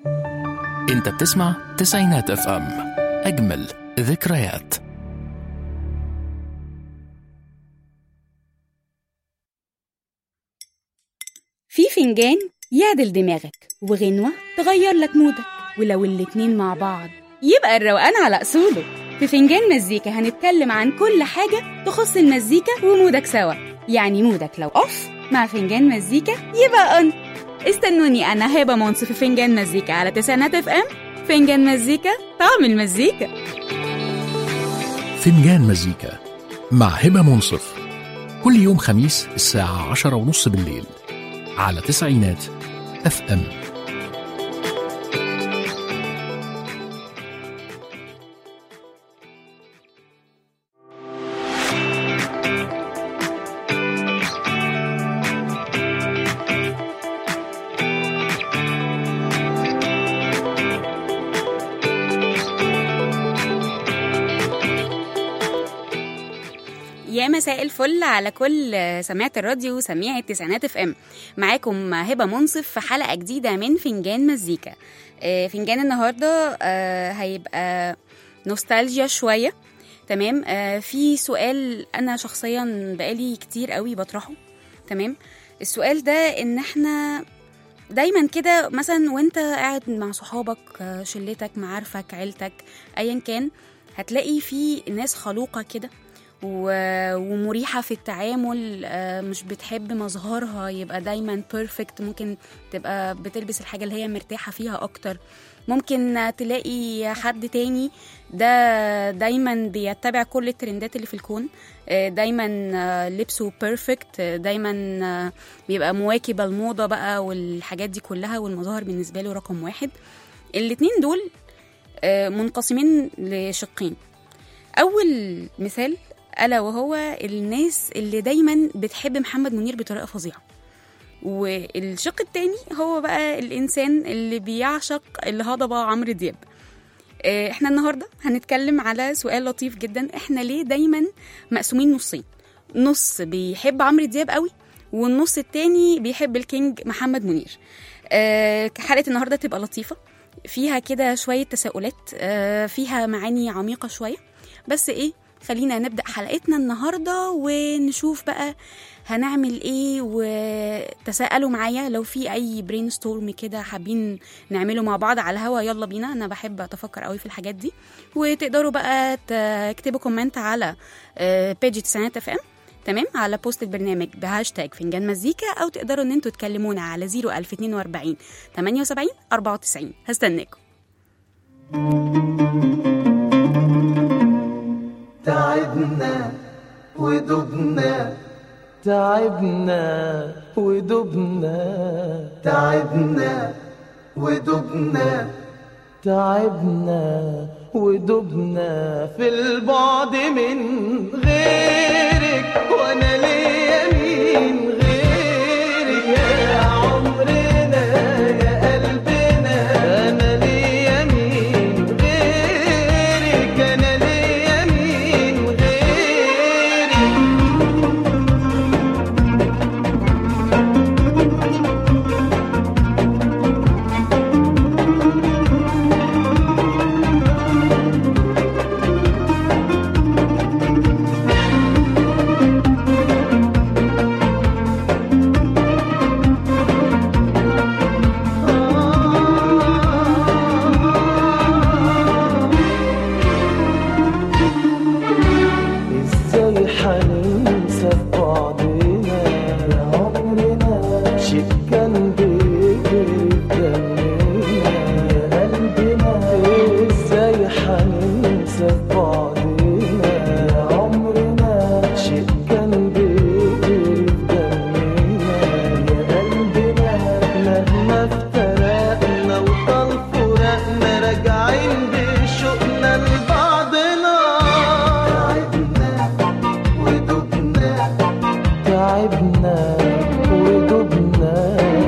انت بتسمع تسعينات اف ام اجمل ذكريات في فنجان يعدل دماغك وغنوة تغير لك مودك ولو الاتنين مع بعض يبقى الروقان على أصوله في فنجان مزيكا هنتكلم عن كل حاجة تخص المزيكا ومودك سوا يعني مودك لو أوف مع فنجان مزيكا يبقى أون استنوني أنا هبة منصف في فنجان مزيكا على تسعينات اف ام فنجان مزيكا طعم المزيكا فنجان مزيكا مع هبة منصف كل يوم خميس الساعة عشرة ونص بالليل على تسعينات اف ام يا مساء الفل على كل سماعة الراديو سميع التسعينات اف ام معاكم هبة منصف في حلقة جديدة من فنجان مزيكا آه، فنجان النهاردة آه، هيبقى نوستالجيا شوية تمام آه، في سؤال أنا شخصيا بقالي كتير قوي بطرحه تمام السؤال ده إن احنا دايما كده مثلا وانت قاعد مع صحابك آه، شلتك معارفك عيلتك ايا كان هتلاقي في ناس خلوقة كده و- ومريحة في التعامل آه، مش بتحب مظهرها يبقى دايما بيرفكت ممكن تبقى بتلبس الحاجة اللي هي مرتاحة فيها أكتر ممكن آه، تلاقي حد تاني ده دايما بيتبع كل الترندات اللي في الكون آه، دايما آه، لبسه بيرفكت دايما آه، بيبقى مواكب الموضة بقى والحاجات دي كلها والمظاهر بالنسبة له رقم واحد الاتنين دول آه، منقسمين لشقين أول مثال ألا وهو الناس اللي دايما بتحب محمد منير بطريقة فظيعة والشق التاني هو بقى الإنسان اللي بيعشق الهضبة عمرو دياب آه، احنا النهاردة هنتكلم على سؤال لطيف جدا احنا ليه دايما مقسومين نصين نص بيحب عمرو دياب قوي والنص التاني بيحب الكينج محمد منير آه، حلقة النهاردة تبقى لطيفة فيها كده شوية تساؤلات آه، فيها معاني عميقة شوية بس ايه خلينا نبدأ حلقتنا النهاردة ونشوف بقى هنعمل ايه وتساءلوا معايا لو في اي برين ستورم كده حابين نعمله مع بعض على الهوا يلا بينا انا بحب اتفكر قوي في الحاجات دي وتقدروا بقى تكتبوا كومنت على بيج تسعينات اف ام تمام على بوست البرنامج بهاشتاج فنجان مزيكا او تقدروا ان انتوا تكلمونا على 01042 78 94 هستناكم تعبنا ودبنا تعبنا ودبنا تعبنا ودبنا تعبنا ودبنا في البعد من غيرك وانا ليا مين غيرك يا عمرنا يا قلبنا انا ليا مين غيرك انا ليا مين غيرك ازاي حننسى بعضنا يا عمرنا شيء كان بيجري في دمنا يا قلبنا ازاي حننسى بعضنا يا عمرنا شيء كان بيجري في دمنا يا قلبنا مهما افترقنا وطال فراقنا راجعين بشوقنا لبعضنا تعبنا ودبنا تعبنا ودبنا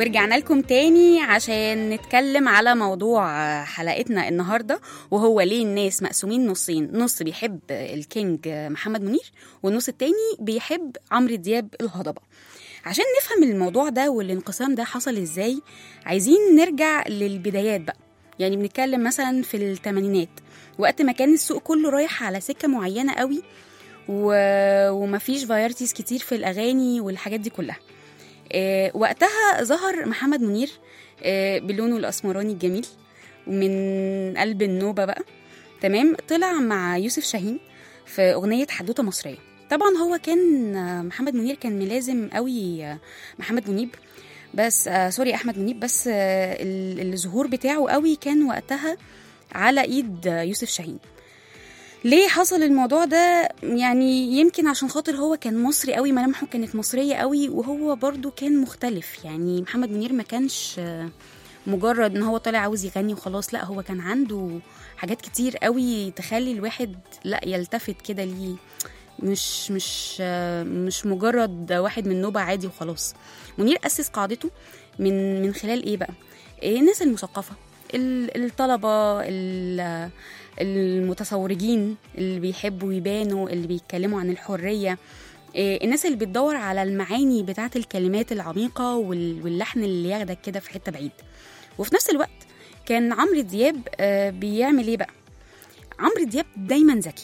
ورجعنا لكم تاني عشان نتكلم على موضوع حلقتنا النهارده وهو ليه الناس مقسومين نصين نص بيحب الكينج محمد منير والنص التاني بيحب عمرو دياب الهضبه عشان نفهم الموضوع ده والانقسام ده حصل ازاي عايزين نرجع للبدايات بقى يعني بنتكلم مثلا في الثمانينات وقت ما كان السوق كله رايح على سكه معينه قوي و... ومفيش فايرتيز كتير في الاغاني والحاجات دي كلها آه، وقتها ظهر محمد منير آه، بلونه الاسمراني الجميل ومن قلب النوبه بقى تمام طلع مع يوسف شاهين في اغنيه حدوته مصريه طبعا هو كان آه، محمد منير كان ملازم قوي آه، محمد منيب بس آه سوري احمد منيب بس آه ال- الظهور بتاعه قوي كان وقتها على ايد آه، يوسف شاهين ليه حصل الموضوع ده يعني يمكن عشان خاطر هو كان مصري قوي ملامحه كانت مصريه قوي وهو برضو كان مختلف يعني محمد منير ما كانش آه، مجرد ان هو طالع عاوز يغني وخلاص لا هو كان عنده حاجات كتير قوي تخلي الواحد لا يلتفت كده ليه مش مش آه، مش مجرد واحد من نوبة عادي وخلاص منير أسس قاعدته من من خلال ايه بقى إيه الناس المثقفة ال- الطلبة ال- المتصورجين اللي بيحبوا يبانوا اللي بيتكلموا عن الحرية إيه الناس اللي بتدور على المعاني بتاعت الكلمات العميقة وال- واللحن اللي ياخدك كده في حتة بعيد وفي نفس الوقت كان عمرو دياب آه، بيعمل ايه بقى عمرو دياب دايما ذكي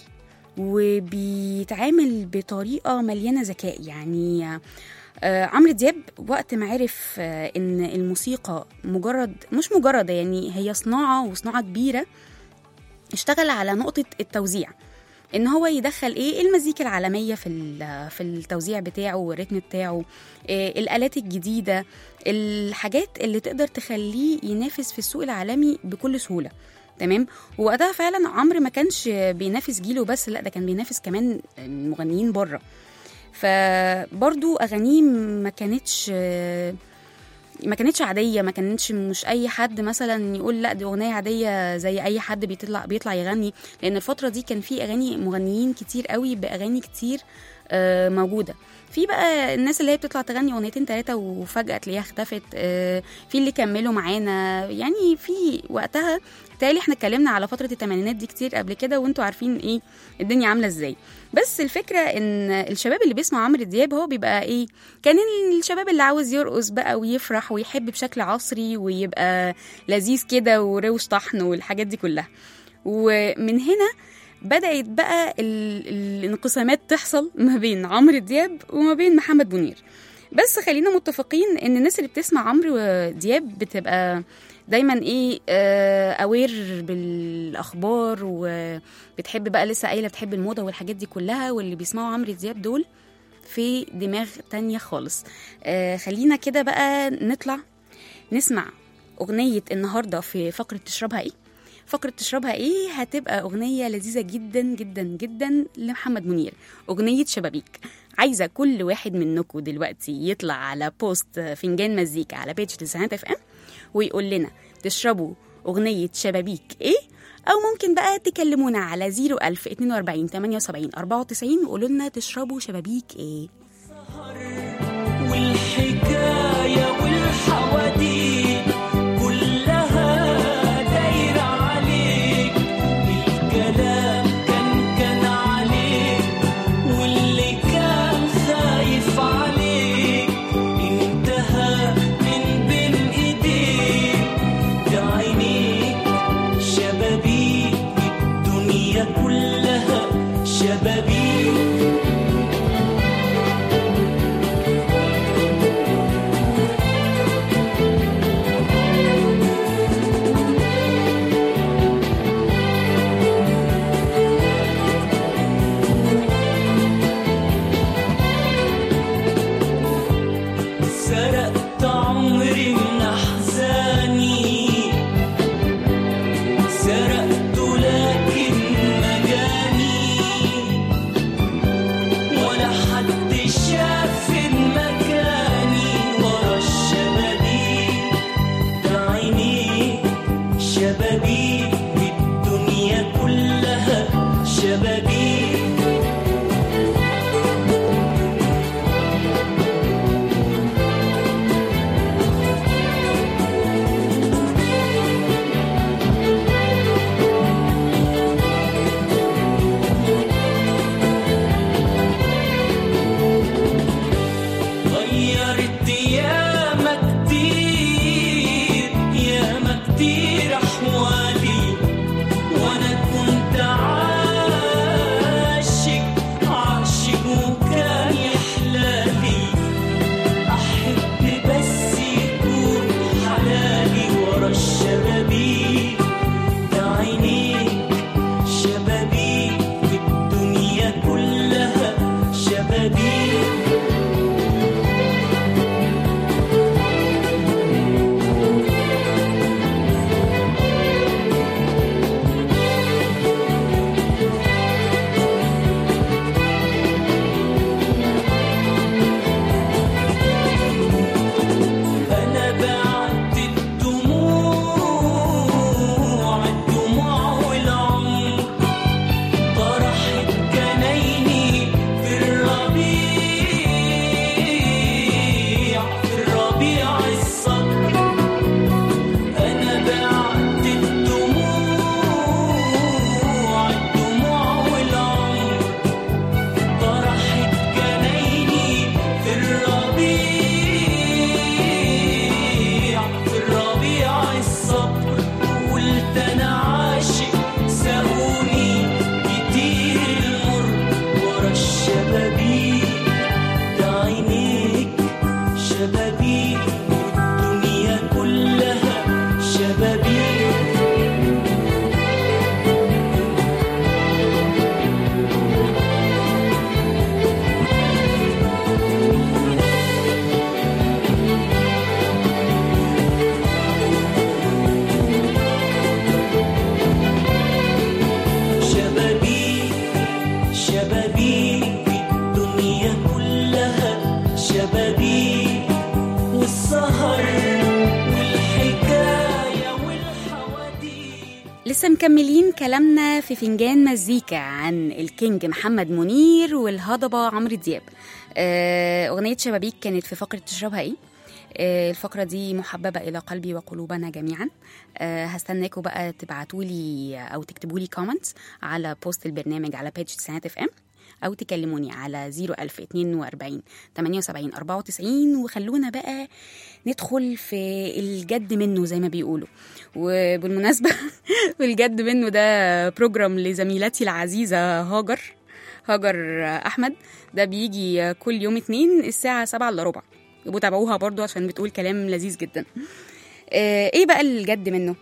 وبيتعامل بطريقة مليانة ذكاء يعني آه، عمرو دياب وقت ما عرف آه، ان الموسيقى مجرد مش مجرد يعني هي صناعة وصناعة كبيرة اشتغل على نقطة التوزيع ان هو يدخل ايه المزيكا العالميه في ال- في التوزيع بتاعه والريتم بتاعه إيه الالات الجديده الحاجات اللي تقدر تخليه ينافس في السوق العالمي بكل سهوله تمام ووقتها فعلا عمرو ما كانش بينافس جيله بس لا ده كان بينافس كمان مغنيين بره فبرضو اغانيه ما كانتش ما كانتش عاديه ما كانتش مش اي حد مثلا يقول لا دي اغنيه عاديه زي اي حد بيطلع بيطلع يغني لان الفتره دي كان في اغاني مغنيين كتير قوي باغاني كتير آه، موجوده في بقى الناس اللي هي بتطلع تغني اغنيتين ثلاثه وفجاه تلاقيها اختفت آه، في اللي كملوا معانا يعني في وقتها تالي احنا اتكلمنا على فتره الثمانينات دي كتير قبل كده وانتوا عارفين ايه الدنيا عامله ازاي بس الفكره ان الشباب اللي بيسمع عمرو دياب هو بيبقى ايه كان الشباب اللي عاوز يرقص بقى ويفرح ويحب بشكل عصري ويبقى لذيذ كده وروش طحن والحاجات دي كلها ومن هنا بدأت بقى ال- الانقسامات تحصل ما بين عمرو دياب وما بين محمد منير بس خلينا متفقين ان الناس اللي بتسمع عمرو دياب بتبقى دايما ايه اوير بالاخبار وبتحب بقى لسه قايله بتحب الموضه والحاجات دي كلها واللي بيسمعوا عمرو دياب دول في دماغ تانية خالص آه خلينا كده بقى نطلع نسمع أغنية النهاردة في فقرة تشربها إيه فقرة تشربها إيه هتبقى أغنية لذيذة جدا جدا جدا لمحمد منير أغنية شبابيك عايزة كل واحد منكم دلوقتي يطلع على بوست فنجان مزيكا على بيج تسعينات اف ام ويقول لنا تشربوا أغنية شبابيك إيه أو ممكن بقى تكلمونا على 01000 42 78 94 وقولوا لنا تشربوا شبابيك إيه والحكاية والحواديت كلها دايرة عليك الكلام كان كان عليك واللي كان خايف عليك انتهى من بين ايديك ده عينيك شبابيك الدنيا كلها شبابيك والشبابيك والسهر والحكاية والحواديت لسه مكملين كلامنا في فنجان مزيكا عن الكينج محمد منير والهضبة عمرو دياب آه، أغنية شبابيك كانت في فقرة تشربها إيه آه، الفقرة دي محببة إلى قلبي وقلوبنا جميعا آه، هستناكم بقى تبعتولي أو تكتبولي كومنتس على بوست البرنامج على بيج تسعينات اف ام أو تكلموني على 01042 78 94 وخلونا بقى ندخل في الجد منه زي ما بيقولوا وبالمناسبة الجد منه ده بروجرام لزميلتي العزيزة هاجر هاجر أحمد ده بيجي كل يوم اتنين الساعة سبعة إلا ربع يبقوا تابعوها برضو عشان بتقول كلام لذيذ جدا آه، ايه بقى الجد منه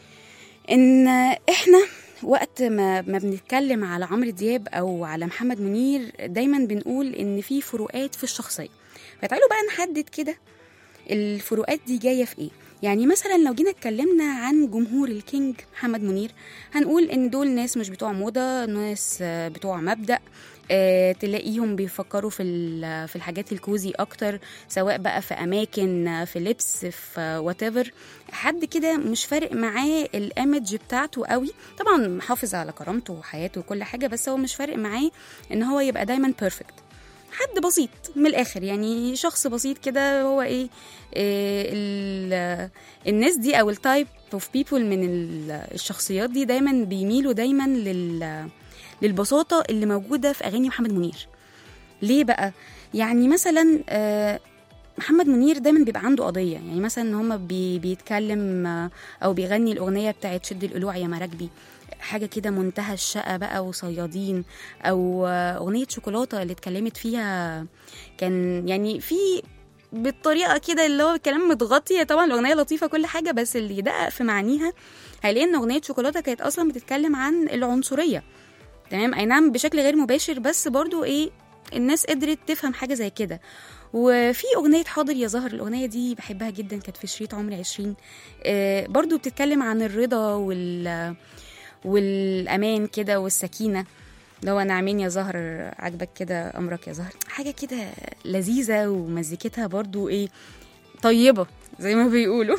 ان احنا وقت ما ما بنتكلم على عمرو دياب او على محمد منير دايما بنقول ان في فروقات في الشخصيه فتعالوا بقى نحدد كده الفروقات دي جايه في ايه يعني مثلا لو جينا اتكلمنا عن جمهور الكينج محمد منير هنقول ان دول ناس مش بتوع موضه ناس آه، بتوع مبدأ آه، تلاقيهم بيفكروا في ال- في الحاجات الكوزي اكتر سواء بقى في اماكن آه، في لبس في وات حد كده مش فارق معاه الايمج بتاعته قوي طبعا محافظ على كرامته وحياته وكل حاجه بس هو مش فارق معاه ان هو يبقى دايما بيرفكت حد بسيط من الاخر يعني شخص بسيط كده هو ايه, إيه ال- الناس دي او التايب اوف بيبول من ال- الشخصيات دي دايما بيميلوا دايما لل للبساطه اللي موجوده في اغاني محمد منير ليه بقى يعني مثلا آه، محمد منير دايما بيبقى عنده قضيه يعني مثلا ان هما بي بيتكلم آه، او بيغني الاغنيه بتاعت شد القلوع يا مراكبي حاجه كده منتهى الشقه بقى وصيادين او آه، اغنيه شوكولاته اللي اتكلمت فيها كان يعني في بالطريقه كده اللي هو الكلام متغطي هي طبعا الاغنيه لطيفه كل حاجه بس اللي يدقق في معانيها هيلاقي ان اغنيه شوكولاته كانت اصلا بتتكلم عن العنصريه تمام اي نعم بشكل غير مباشر بس برضو ايه الناس قدرت تفهم حاجه زي كده وفي أغنية حاضر يا زهر الأغنية دي بحبها جدا كانت في شريط عمري عشرين آه برضو بتتكلم عن الرضا وال والأمان كده والسكينة لو أنا عامين يا زهر عاجبك كده أمرك يا زهر حاجة كده لذيذة ومزيكتها برضو إيه طيبة زي ما بيقولوا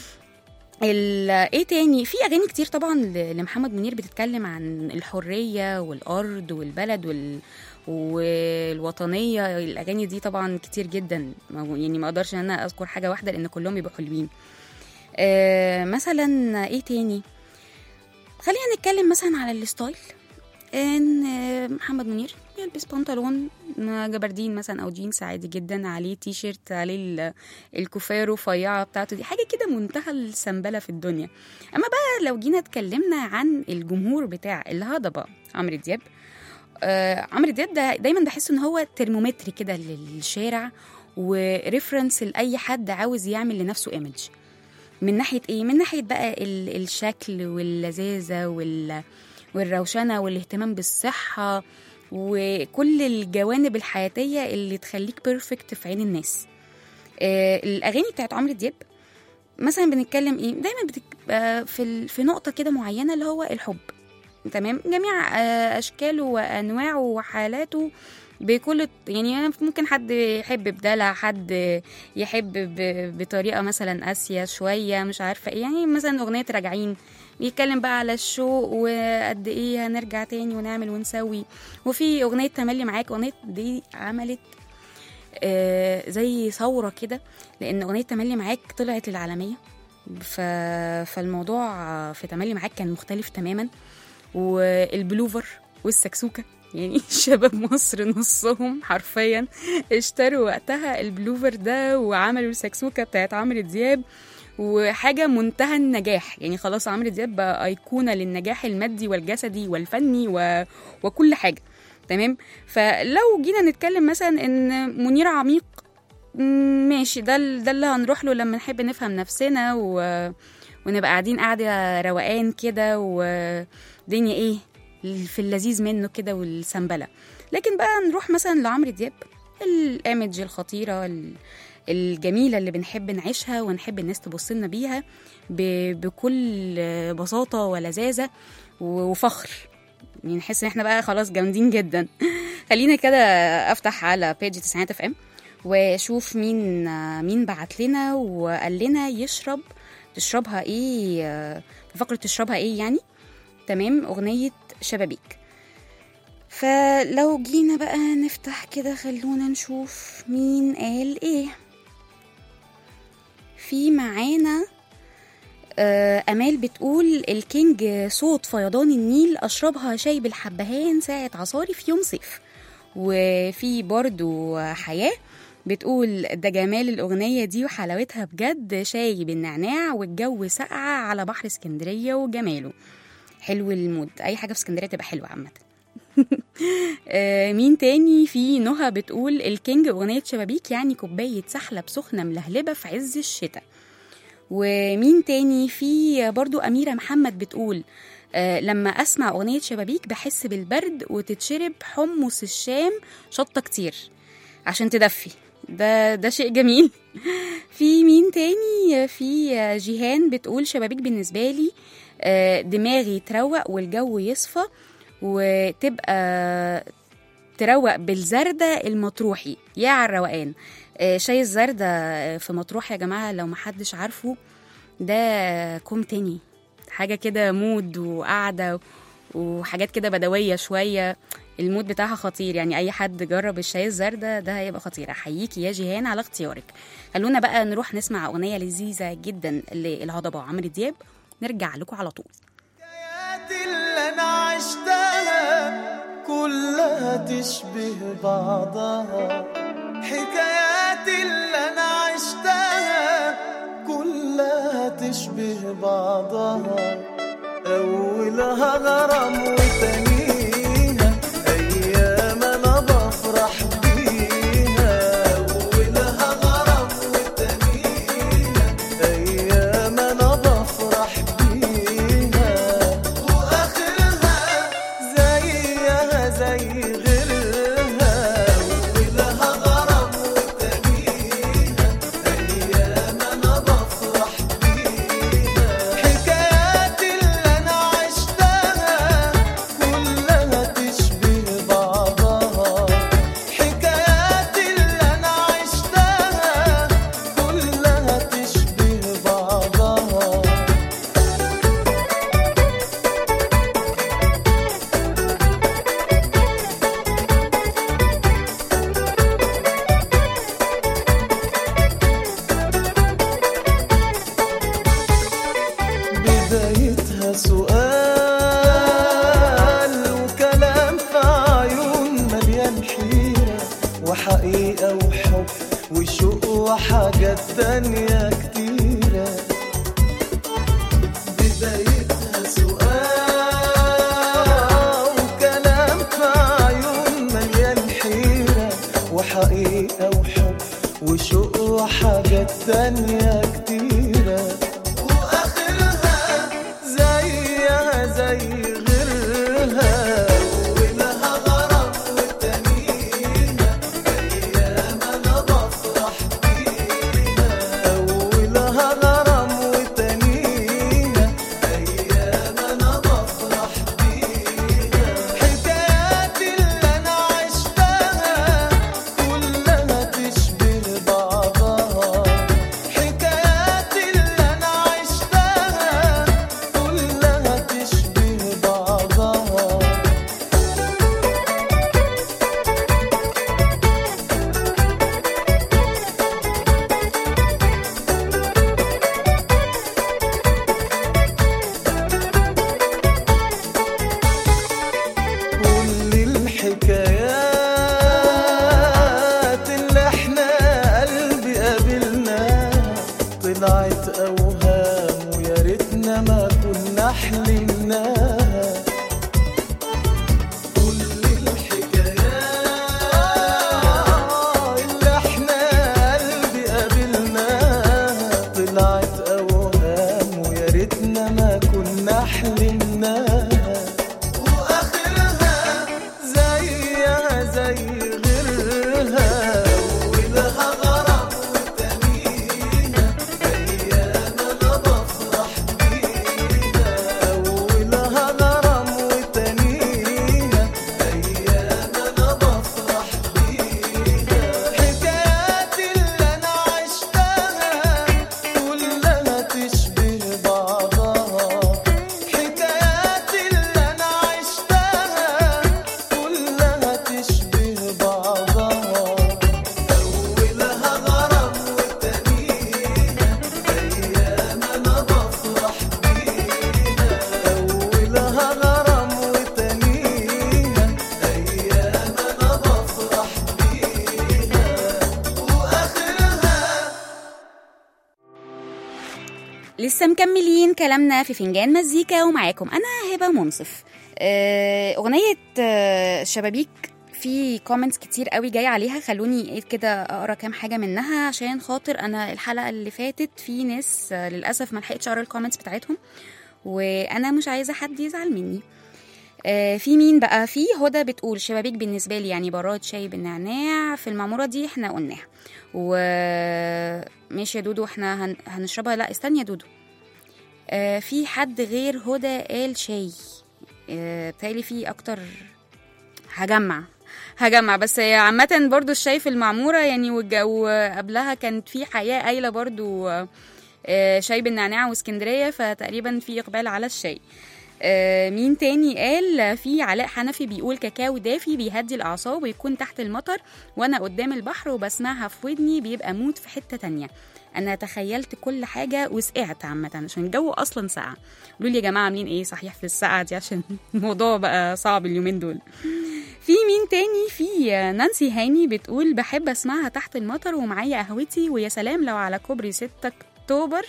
ال- ايه تاني في اغاني كتير طبعا ل- لمحمد منير بتتكلم عن الحريه والارض والبلد وال والوطنيه الاغاني دي طبعا كتير جدا ما هو- يعني ما اقدرش ان انا اذكر حاجه واحده لان كلهم يبقوا حلوين آه مثلا ايه تاني خلينا نتكلم مثلا على الستايل ان آه، محمد منير يلبس بنطلون آه، جبردين مثلا او جينز عادي جدا عليه تي شيرت عليه ال- الكوفيه رفيعه بتاعته دي حاجه كده منتهى السنبله في الدنيا اما بقى لو جينا اتكلمنا عن الجمهور بتاع الهضبه عمرو دياب آه عمرو دياب ده دايما بحس ان هو ترمومتر كده للشارع وريفرنس لاي حد عاوز يعمل لنفسه ايمج من ناحيه ايه من ناحيه بقى ال- الشكل واللذاذه وال والروشنه والاهتمام بالصحه وكل الجوانب الحياتيه اللي تخليك بيرفكت في عين الناس آه الاغاني بتاعت عمرو دياب مثلا بنتكلم ايه دايما بتبقى في ال- في نقطه كده معينه اللي هو الحب تمام جميع آه، اشكاله وانواعه وحالاته بكل يعني ممكن حد يحب بدلع حد يحب ب- بطريقه مثلا قاسيه شويه مش عارفه ايه يعني مثلا اغنيه راجعين بيتكلم بقى على الشوق وقد ايه هنرجع تاني ونعمل ونسوي وفي اغنيه تملي معاك اغنيه دي عملت آه، زي ثوره كده لان اغنيه تملي معاك طلعت للعالميه ف... فالموضوع في تملي معاك كان مختلف تماما والبلوفر والسكسوكه يعني شباب مصر نصهم حرفيا اشتروا وقتها البلوفر ده وعملوا السكسوكه بتاعت عمرو دياب وحاجه منتهى النجاح يعني خلاص عمرو دياب بقى ايقونه للنجاح المادي والجسدي والفني و... وكل حاجه تمام فلو جينا نتكلم مثلا ان منير عميق مم، ماشي ده ال- ده اللي هنروح له لما نحب نفهم نفسنا و... ونبقى قاعدين قاعده روقان كده ودنيا ايه في اللذيذ منه كده والسنبله لكن بقى نروح مثلا لعمرو دياب الايمج الخطيره ال- الجميله اللي بنحب نعيشها ونحب الناس تبص لنا بيها ب- بكل بساطه ولذاذه و- وفخر يعني نحس ان احنا بقى خلاص جامدين جدا خلينا كده افتح على بيج تسعينات اف ام واشوف مين آه، مين بعت لنا وقال لنا يشرب تشربها ايه آه، فقرة تشربها ايه يعني تمام اغنية شبابيك فلو جينا بقى نفتح كده خلونا نشوف مين قال ايه في معانا آه، أمال بتقول الكينج صوت فيضان النيل أشربها شاي بالحبهان ساعة عصاري في يوم صيف وفي برضو حياة بتقول ده جمال الأغنية دي وحلاوتها بجد شاي بالنعناع والجو ساقعة على بحر اسكندرية وجماله حلو المود أي حاجة في اسكندرية تبقى حلوة عامة آه، مين تاني في نهى بتقول الكينج أغنية شبابيك يعني كوباية سحلب سخنة ملهلبة في عز الشتاء ومين تاني في برضو أميرة محمد بتقول آه لما أسمع أغنية شبابيك بحس بالبرد وتتشرب حمص الشام شطة كتير عشان تدفي ده ده شيء جميل في مين تاني في جيهان بتقول شبابيك بالنسبة لي آه، دماغي تروق والجو يصفى وتبقى تروق بالزردة المطروحي يا على الروقان آه، شاي الزردة آه، في مطروح يا جماعة لو محدش عارفه ده كوم تاني حاجة كده مود وقعدة وحاجات كده بدوية شوية المود بتاعها خطير يعني أي حد جرب الشاي الزردة ده هيبقى خطير أحييكي يا جيهان على اختيارك خلونا بقى نروح نسمع أغنية لذيذة جدا للهضبة وعمرو دياب نرجع لكم على طول الحكايات اللي انا عشتها كلها تشبه بعضها حكايات اللي انا عشتها كلها تشبه بعضها اولها غرام وتانيها ايام انا بفرح بيها اولها غرام وتانيها ايام انا بفرح بيها واخرها زيها زي غيرها ولها غرام وتانيها ايام انا بفرح بيها حكايات اللي انا عشتها كلها تشبه بعضها حكايات اللي انا عشتها كلها تشبه بعضها بدايتها سؤال وكلام في عيون مليان حيرة وحقيقة وحب وشوق وحاجات تانية كتيرة بدايتها سؤال وكلام في عيون مليان حيرة وحقيقة وحب وشوق وحاجات تانية كتيرة واخرها زيها زي غيرها ولها غرام وتانيها ايام انا بفرح بيها اولها غرام وتانيها ايام انا بفرح بيها حكايات اللي انا عشتها كلها تشبه بعضها حكايات اللي انا عشتها كلها تشبه بعضها كل الحكايات اللي احنا قلبي قابلناها طلعت اوهام ويا ريتنا ما كنا حلمناها كل الحكايات اللي احنا قلبي قابلناها طلعت اوهام ويا ريتنا ما كنا حلمناها واخرها زيها زي غيرها ولها غرام وتانيها ايام انا بفرح بيها ولها لسه مكملين كلامنا في فنجان مزيكا ومعاكم انا هبه منصف آه، اغنيه آه، شبابيك في كومنتس كتير قوي جاي عليها خلوني ايه كده اقرا كام حاجه منها عشان خاطر انا الحلقه اللي فاتت في ناس آه، للاسف ما لحقتش اقرا الكومنتس بتاعتهم وانا مش عايزه حد يزعل مني آه، في مين بقى في هدى بتقول شبابيك بالنسبه لي يعني براد شاي بالنعناع في المعموره دي احنا قلناها و ماشي يا دودو احنا هن... هنشربها لا استني يا دودو آه في حد غير هدى قال شاي آه بتهيألي في اكتر هجمع هجمع بس هي عامة برضو الشاي في المعمورة يعني والج- وقبلها كانت في حياة قايلة برضو آه، شاي بالنعناع واسكندرية فتقريبا في إقبال على الشاي آه، مين تاني قال في علاء حنفي بيقول كاكاو دافي بيهدي الأعصاب ويكون تحت المطر وأنا قدام البحر وبسمعها في ودني بيبقى موت في حتة تانية أنا تخيلت كل حاجة وسقعت عامة عشان الجو أصلا ساقع قولوا لي يا جماعة عاملين إيه صحيح في السقعة دي عشان الموضوع بقى صعب اليومين دول في مين تاني في نانسي هاني بتقول بحب اسمعها تحت المطر ومعايا قهوتي ويا سلام لو على كوبري 6 اكتوبر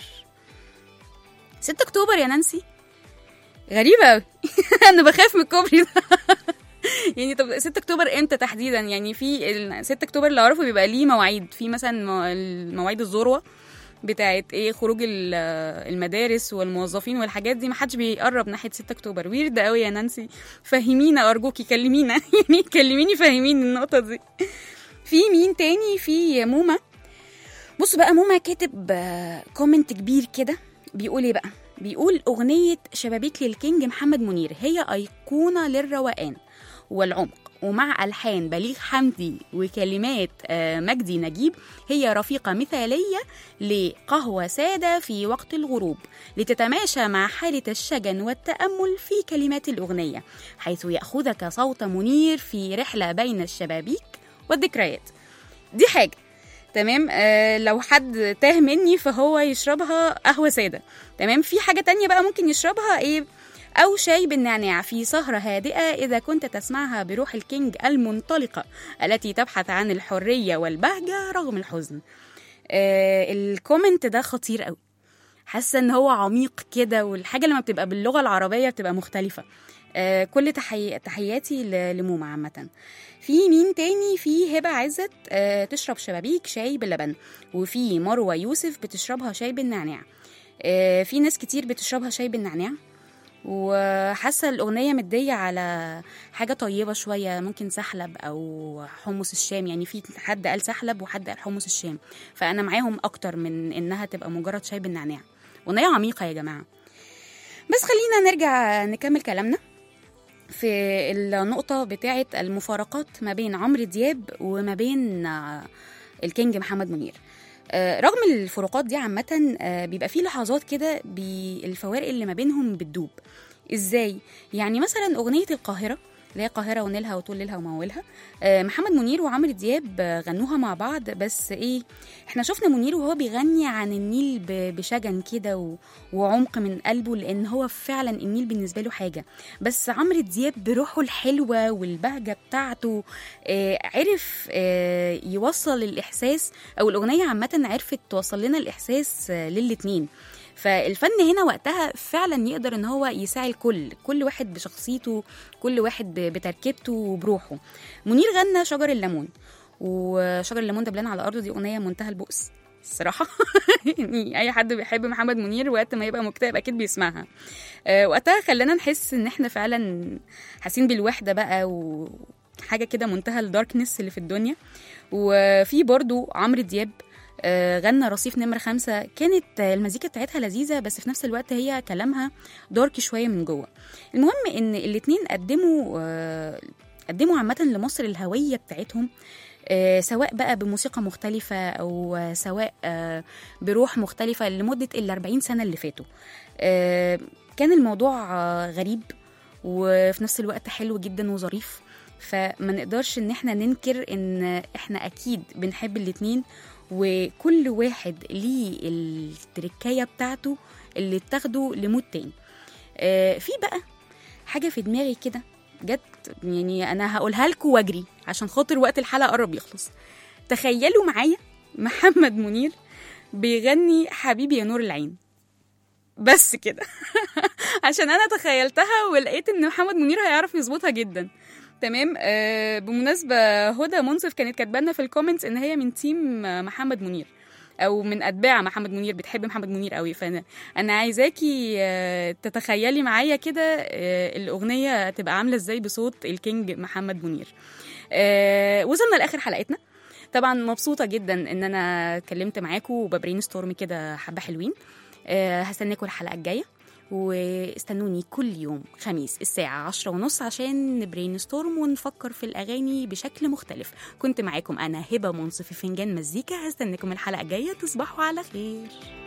6 اكتوبر يا نانسي غريبة أوي أنا بخاف من الكوبري ده يعني طب 6 اكتوبر امتى تحديدا يعني في ال 6 اكتوبر اللي اعرفه بيبقى ليه مواعيد في مثلا مو- مواعيد الذروه بتاعت ايه خروج ال- المدارس والموظفين والحاجات دي محدش بيقرب ناحيه 6 اكتوبر ويرد قوي يا نانسي فهمينا ارجوكي كلمينا يعني كلميني فهميني النقطه دي في مين تاني في موما بصوا بقى موما كاتب آه، كومنت كبير كده بيقول ايه بقى بيقول اغنيه شبابيك للكينج محمد منير هي ايقونه للروقان والعمق ومع الحان بليغ حمدي وكلمات آه، مجدي نجيب هي رفيقه مثاليه لقهوه ساده في وقت الغروب لتتماشى مع حاله الشجن والتامل في كلمات الاغنيه حيث ياخذك صوت منير في رحله بين الشبابيك والذكريات دي حاجه تمام آه لو حد تاه مني فهو يشربها قهوه ساده تمام في حاجه تانية بقى ممكن يشربها ايه أو شاي بالنعناع في سهرة هادئة إذا كنت تسمعها بروح الكينج المنطلقة التي تبحث عن الحرية والبهجة رغم الحزن آه الكومنت ده خطير قوي حاسة إن هو عميق كده والحاجة لما بتبقى باللغة العربية بتبقى مختلفة آه كل تحي... تحياتي ل- لموما عامة في مين تاني في هبة عزت آه تشرب شبابيك شاي باللبن وفي مروة يوسف بتشربها شاي بالنعناع آه في ناس كتير بتشربها شاي بالنعناع وحاسه الاغنيه مديه على حاجه طيبه شويه ممكن سحلب او حمص الشام يعني في حد قال سحلب وحد قال حمص الشام فانا معاهم اكتر من انها تبقى مجرد شاي بالنعناع اغنيه عميقه يا جماعه بس خلينا نرجع نكمل كلامنا في النقطة بتاعة المفارقات ما بين عمرو دياب وما بين آه، الكينج محمد منير آه، رغم الفروقات دي عامة آه، بيبقى في لحظات كده بي- الفوارق اللي ما بينهم بتدوب ازاي؟ يعني مثلا أغنية القاهرة اللي هي القاهرة ونيلها وطول ليلها وموالها آه، محمد منير وعمرو دياب آه، غنوها مع بعض بس ايه احنا شفنا منير وهو بيغني عن النيل ب- بشجن كده و- وعمق من قلبه لان هو فعلا النيل بالنسبة له حاجة بس عمرو دياب بروحه الحلوة والبهجة بتاعته آه، عرف آه، يوصل الإحساس أو الأغنية عامة عرفت توصل لنا الإحساس آه، للاتنين فالفن هنا وقتها فعلا يقدر ان هو يساعي الكل كل واحد بشخصيته كل واحد ب- بتركيبته وبروحه منير غنى شجر الليمون وشجر الليمون دبلان على الارض دي اغنيه منتهى البؤس الصراحة يعني أي حد بيحب محمد منير وقت ما يبقى مكتئب أكيد بيسمعها أه وقتها خلانا نحس إن إحنا فعلا حاسين بالوحدة بقى وحاجة كده منتهى الداركنس اللي في الدنيا وفي برضو عمرو دياب آه، غنى رصيف نمرة خمسة كانت آه، المزيكا بتاعتها لذيذة بس في نفس الوقت هي كلامها دارك شوية من جوه المهم ان الاتنين قدموا آه، قدموا عامة لمصر الهوية بتاعتهم آه، سواء بقى بموسيقى مختلفة أو آه، سواء آه، بروح مختلفة لمدة ال 40 سنة اللي فاتوا آه، كان الموضوع آه، غريب وفي نفس الوقت حلو جدا وظريف فما نقدرش ان احنا ننكر ان احنا اكيد بنحب الاتنين وكل واحد ليه التركاية بتاعته اللي بتاخده لمود تاني آه، في بقى حاجة في دماغي كده جت يعني انا هقولها لكم واجري عشان خاطر وقت الحلقة قرب يخلص تخيلوا معايا محمد منير بيغني حبيبي يا نور العين بس كده عشان انا تخيلتها ولقيت ان محمد منير هيعرف يظبطها جدا تمام آه بمناسبه هدى منصف كانت كاتبانا في الكومنتس ان هي من تيم آه، محمد منير او من اتباع محمد منير بتحب محمد منير قوي فانا انا عايزاكي آه، تتخيلي معايا كده آه، الاغنيه تبقى عامله ازاي بصوت الكينج محمد منير آه، وصلنا لاخر حلقتنا طبعا مبسوطه جدا ان انا اتكلمت معاكم وببرين ستورم كده حبه حلوين آه، هستناكم الحلقه الجايه واستنوني كل يوم خميس الساعة عشرة ونص عشان نبرين ستورم ونفكر في الأغاني بشكل مختلف كنت معاكم أنا هبة منصف في فنجان مزيكا هستناكم الحلقة الجاية تصبحوا على خير